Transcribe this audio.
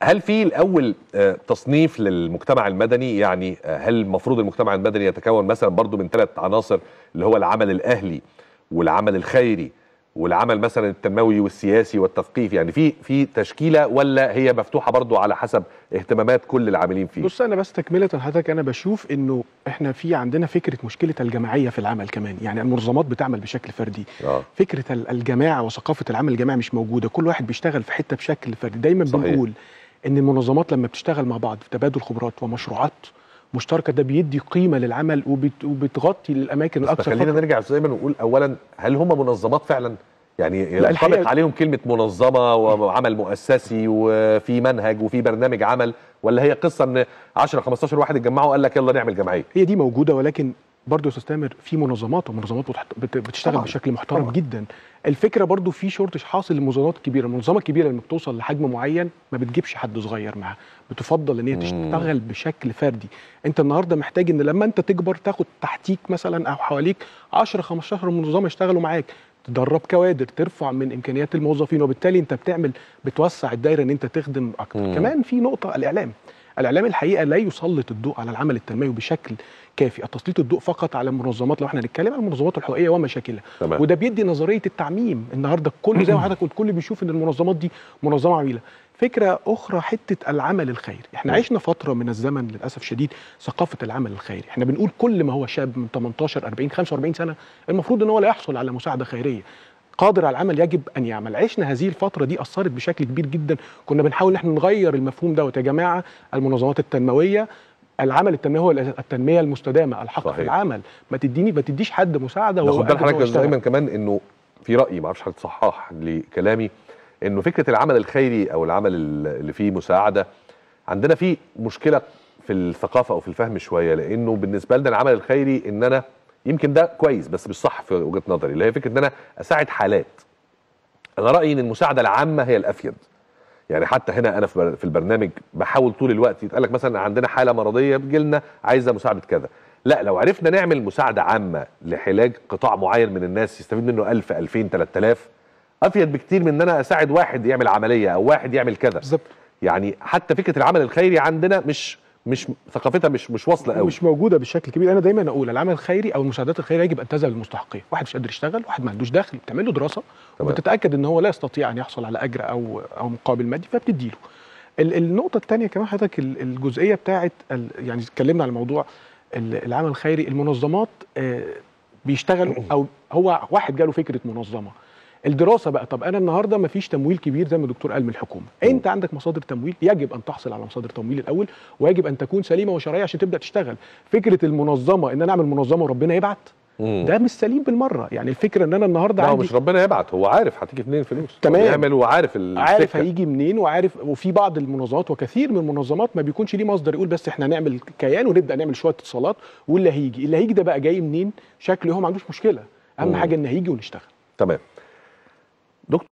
هل في الاول آه، تصنيف للمجتمع المدني يعني آه، هل المفروض المجتمع المدني يتكون مثلا برضو من ثلاث عناصر اللي هو العمل الاهلي والعمل الخيري والعمل مثلا التنموي والسياسي والتثقيفي يعني في في تشكيله ولا هي مفتوحه برضو على حسب اهتمامات كل العاملين فيه بص انا بس تكمله لحضرتك انا بشوف انه احنا في عندنا فكره مشكله الجماعيه في العمل كمان يعني المنظمات بتعمل بشكل فردي اه فكره ال- الجماعه وثقافه العمل الجماعي مش موجوده كل واحد بيشتغل في حته بشكل فردي دايما صحيح. بنقول ان المنظمات لما بتشتغل مع بعض في تبادل خبرات ومشروعات مشتركه ده بيدي قيمه للعمل وبت... وبتغطي الاماكن بس الاكثر خلينا فقر. نرجع زي ما نقول اولا هل هم منظمات فعلا يعني لا، ينطبق الحقيقة- عليهم كلمه منظمه وعمل مؤسسي وفي منهج وفي برنامج عمل ولا هي قصه ان 10 15 واحد اتجمعوا وقال لك يلا نعمل جمعيه هي دي موجوده ولكن برضه يا استاذ تامر في منظمات ومنظمات بتحت- بت- بتشتغل طبعاً. بشكل محترم طبعاً. جدا الفكره برضه في شورتج حاصل للمنظمات الكبيره المنظمه الكبيره لما بتوصل لحجم معين ما بتجيبش حد صغير معاها بتفضل ان هي مم. تشتغل بشكل فردي انت النهارده محتاج ان لما انت تكبر تاخد تحتيك مثلا او حواليك 10 15 منظمه يشتغلوا معاك تدرب كوادر ترفع من امكانيات الموظفين وبالتالي انت بتعمل بتوسع الدايره ان انت تخدم اكتر مم. كمان في نقطه الاعلام الاعلام الحقيقه لا يسلط الضوء على العمل التنموي بشكل كافي تسليط الضوء فقط على المنظمات لو احنا هنتكلم عن المنظمات الحقوقيه ومشاكلها تمام وده بيدي نظريه التعميم النهارده الكل زي ما حضرتك قلت الكل بيشوف ان المنظمات دي منظمه عميله فكره اخرى حته العمل الخيري احنا مم. عشنا فتره من الزمن للاسف شديد ثقافه العمل الخيري احنا بنقول كل ما هو شاب من 18 40 45 سنه المفروض ان هو لا يحصل على مساعده خيريه قادر على العمل يجب ان يعمل عشنا هذه الفتره دي اثرت بشكل كبير جدا كنا بنحاول ان احنا نغير المفهوم دوت يا جماعه المنظمات التنمويه العمل التنموي هو التنميه المستدامه الحق صحيح. في العمل ما تديني ما تديش حد مساعده وهو ناخد بال قادر إن هو حضرتك يشتغل. دايما كمان انه في رايي ما اعرفش حضرتك تصحح لكلامي انه فكره العمل الخيري او العمل اللي فيه مساعده عندنا في مشكله في الثقافه او في الفهم شويه لانه بالنسبه لنا العمل الخيري ان انا يمكن ده كويس بس مش صح في وجهه نظري اللي هي فكره ان انا اساعد حالات انا رايي ان المساعده العامه هي الافيد يعني حتى هنا انا في بر- في البرنامج بحاول طول الوقت يتقال لك مثلا عندنا حاله مرضيه بتجي لنا عايزه مساعده كذا لا لو عرفنا نعمل مساعده عامه لعلاج قطاع معين من الناس يستفيد منه 1000 2000 3000 افيد بكتير من ان انا اساعد واحد يعمل عمليه او واحد يعمل كذا بالظبط يعني حتى فكره العمل الخيري عندنا مش مش ثقافتها مش مش واصله قوي مش موجوده بشكل كبير انا دايما اقول العمل الخيري او المساعدات الخيريه يجب ان تذهب للمستحقين واحد مش قادر يشتغل واحد ما عندوش دخل بتعمل له دراسه تمام. وبتتاكد ان هو لا يستطيع ان يحصل على اجر او او مقابل مادي فبتدي له ال- النقطه الثانيه كمان حضرتك ال- الجزئيه بتاعه ال- يعني اتكلمنا على موضوع ال- العمل الخيري المنظمات آه، بيشتغلوا او هو واحد جاله فكره منظمه الدراسه بقى طب انا النهارده ما فيش تمويل كبير زي ما الدكتور قال من الحكومه انت عندك مصادر تمويل يجب ان تحصل على مصادر تمويل الاول ويجب ان تكون سليمه وشرعيه عشان تبدا تشتغل فكره المنظمه ان انا اعمل منظمه وربنا يبعت مم. ده مش سليم بالمره يعني الفكره ان انا النهارده لا هو عندي مش ربنا يبعت هو عارف هتيجي منين الفلوس تمام. هو بيعمل وعارف السكة. عارف هيجي منين وعارف وفي بعض المنظمات وكثير من المنظمات ما بيكونش ليه مصدر يقول بس احنا هنعمل كيان ونبدا نعمل شويه اتصالات واللي هيجي اللي هيجي ده بقى جاي منين شكله هو ما عندوش مشكله اهم مم. حاجه ان هيجي ونشتغل تمام